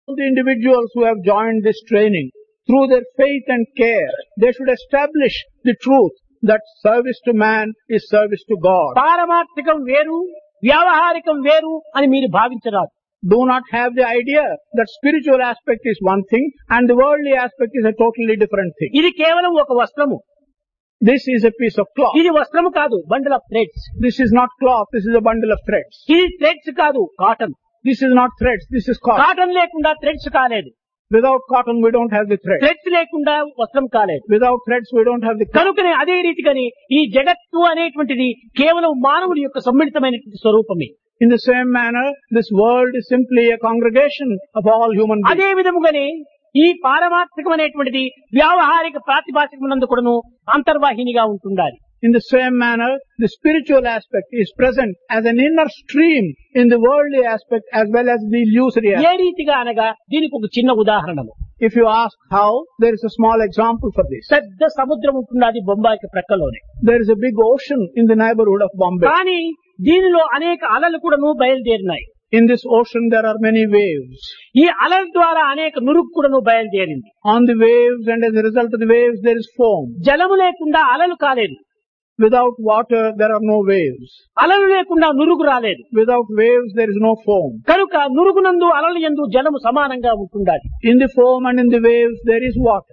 the individuals who have joined this training, through their faith and care, they should establish the truth that service to man is service to God. పారమార్థికం వేరు వ్యావహారికం వేరు అని మీరు భావించరాదు Do not have the idea that spiritual aspect is one thing and the worldly aspect is a totally different thing. ఇది కేవలం ఒక వస్త్రము This is a piece of cloth. ఇది వస్త్రము కాదు bundle of threads This is not cloth, this is a bundle of threads. ఇది threads కాదు cotton This is not threads, this is cotton. Cotton లేకుండా థ్రెడ్స్ కాలేదు Without cotton we don't have the thread. Threads లేకుండా వస్త్రం కాలేదు Without threads we don't have the cloth. కనుకనే అదే రీతిగాని ఈ జగత్తు అనేటువంటిది కేవలం మానవుడి యొక్క సమ్మిళితమైనటువంటి స్వరూపమే In the same manner, this world is simply a congregation of all human beings. అదే విధముగానే ఈ పారమార్థికమైనటువంటిది వ్యావహారిక ప్రాతిభాషికమునందు కూడాను అంతర్వాహినిగా ఉంటుండాలి In the same manner, the spiritual aspect is present as an inner stream in the worldly aspect as well as the illusory A aspect. రీతిగా అనగా దీనికి ఒక చిన్న ఉదాహరణము If you ask how, there is a small example for this. పెద్ద సముద్రం ఉంటున్నది బొంబాయికి ప్రక్కలోనే There is a big ocean in the neighborhood of Bombay. కానీ దీనిలో అనేక అలలు కూడాను బయలుదేరినాయి In this ocean there are many waves. ఈ అలల ద్వారా అనేక నురుగు కూడాను బయలుదేరింది On the waves and as a result of the waves there is foam. జలము లేకుండా అలలు కాలేదు Without water there are no waves. అలలు లేకుండా నురుగు రాలేదు Without waves there is no foam. కనుక నురుగునందు అలలు ఎందు జలము సమానంగా ఉంటుండాలి In the foam and in the waves there is water.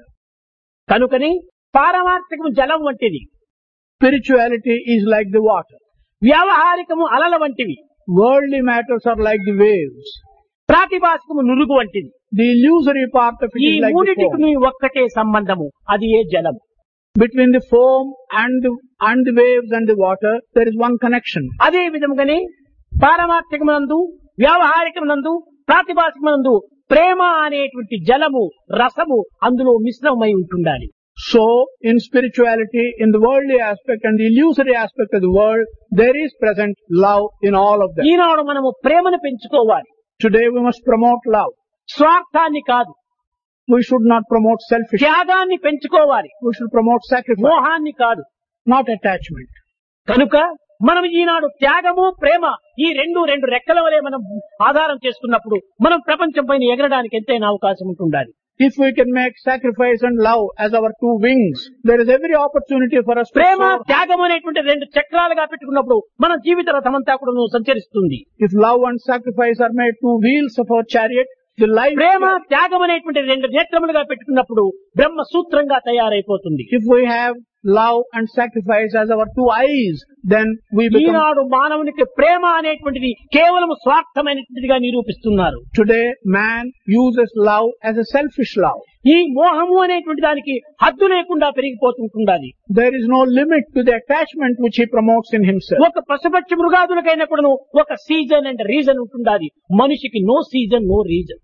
కనుకని పారమార్థికము జలం వంటిది Spirituality is like the water. వ్యావహారికము అలల వంటివి Worldly matters are like the waves. ప్రాతిభాషికము నురుగు వంటిది The illusory part of it ఈ is like the మూడిటికి foam. ఒక్కటే సంబంధము అది ఏ జలం Between the foam and the, and the waves and the water, there is one connection. అదే విధముగానే పారమార్థికమునందు వ్యావహారికమునందు ప్రాతిభాషికమునందు ప్రేమ అనేటువంటి జలము రసము అందులో మిశ్రమమై ఉంటుండాలి So, in spirituality, in the worldly aspect and the illusory aspect of the world, there is present love in all of them. ఈనాడు మనము ప్రేమను పెంచుకోవాలి Today we must promote love. స్వార్థాన్ని కాదు We should not promote selfishness. త్యాగాన్ని పెంచుకోవాలి We should promote sacrifice, మోహాన్ని కాదు not attachment. కనుక మనం ఈనాడు త్యాగము ప్రేమ ఈ రెండు రెండు రెక్కల వలె మనం ఆధారం చేసుకున్నప్పుడు మనం ప్రపంచం పైన ఎగరడానికి ఎంతైనా అవకాశం ఉంటుండాలి If we can make sacrifice and love as our two wings, there is every opportunity for us to Prema soar. త్యాగం అనేటువంటి రెండు చక్రాలుగా పెట్టుకున్నప్పుడు మన జీవిత రథమంతా కూడా సంచరిస్తుంది If love and sacrifice are made two wheels of our chariot, the life ప్రేమ త్యాగం అనేటువంటి రెండు నేత్రములుగా పెట్టుకున్నప్పుడు బ్రహ్మ సూత్రంగా తయారైపోతుంది if we have love and sacrifice as our two eyes, then we become ఈనాడు మానవునికి ప్రేమ అనేటువంటిది కేవలం స్వార్థమైనటువంటిదిగా నిరూపిస్తున్నారు Today, man uses love as a selfish love. ఈ మోహము అనేటువంటి దానికి హద్దు లేకుండా పెరిగిపోతుంటుండాలి There is no limit to the attachment which he promotes in himself. ఒక పశుపక్షి మృగాదులకైనా కూడాను ఒక సీజన్ అండ్ రీజన్ ఉంటుండాలి మనిషికి no season no reason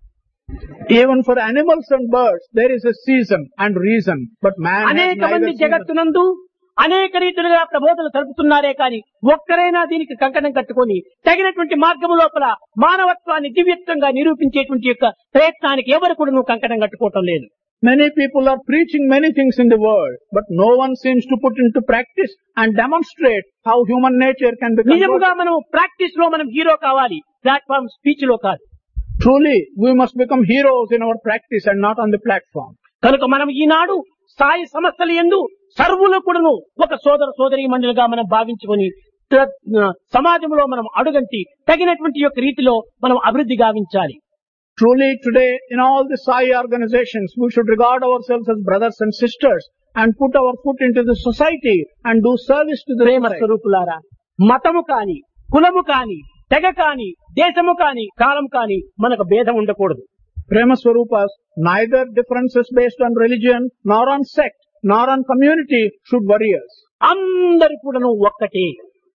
Even for animals and birds, there is a season and reason. But man has అనేక neither మంది season- జగత్తునందు అనేక రీతులుగా ప్రబోధనలు తెలుపుతున్నారే కానీ ఒక్కరైనా దీనికి కంకణం కట్టుకొని తగినటువంటి మార్గము లోపల మానవత్వాన్ని దివ్యత్వంగా నిరూపించేటువంటి యొక్క ప్రయత్నానికి ఎవరు కూడా నువ్వు కంకణం కట్టుకోవటం లేదు Many people are preaching many things in the world, but no one seems to put into practice and demonstrate how human nature can become. నిజముగా good. మనం ప్రాక్టీస్ లో మనం హీరో కావాలి ప్లాట్ఫామ్ స్పీచ్ లో కాదు Truly, we must become heroes in our practice and not on the platform. కనుక మనం ఈనాడు స్థాయి సంస్థల ఎందు సర్వులు కూడాను ఒక సోదర సోదరి మండలిగా మనం భావించుకొని త- సమాజంలో మనం అడుగంటి తగినటువంటి యొక్క రీతిలో మనం అభివృద్ధి గావించాలి Truly, today, in all the Sai organizations, we should regard ourselves as brothers and sisters and put our foot into the society and do service to the Prema society. స్వరూపులారా మతము కాని కులము కాని తెగ కాని దేశము కాని కాలం కాని మనకు భేదం ఉండకూడదు Prema Swarupas, neither differences based on religion, nor on sect, nor on community should worry us. అందరు కూడాను ఒక్కటే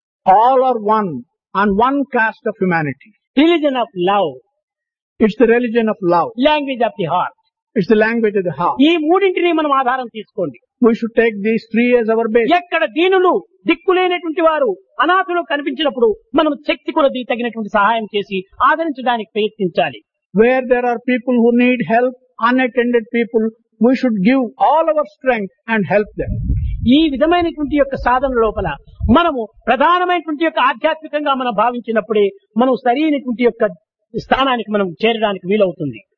All are one, on one caste of humanity. Religion of love It's the religion of love. Language of the heart It's the language of the heart. ఈ మూడింటిని మనం ఆధారం తీసుకోండి We should take these three as our base. ఎక్కడ దీనులు దిక్కులేనటువంటి వారు అనాథులు కనిపించినప్పుడు మనం శక్తి కొలది తగినటువంటి సహాయం చేసి ఆదరించడానికి ప్రయత్నించాలి Where there are people who need help, unattended people, we should give all our strength and help them. ఈ విధమైనటువంటి యొక్క సాధన లోపల మనము ప్రధానమైనటువంటి యొక్క ఆధ్యాత్మికంగా మనం భావించినప్పుడే మనం సరైనటువంటి యొక్క స్థానానికి మనం చేరడానికి వీలవుతుంది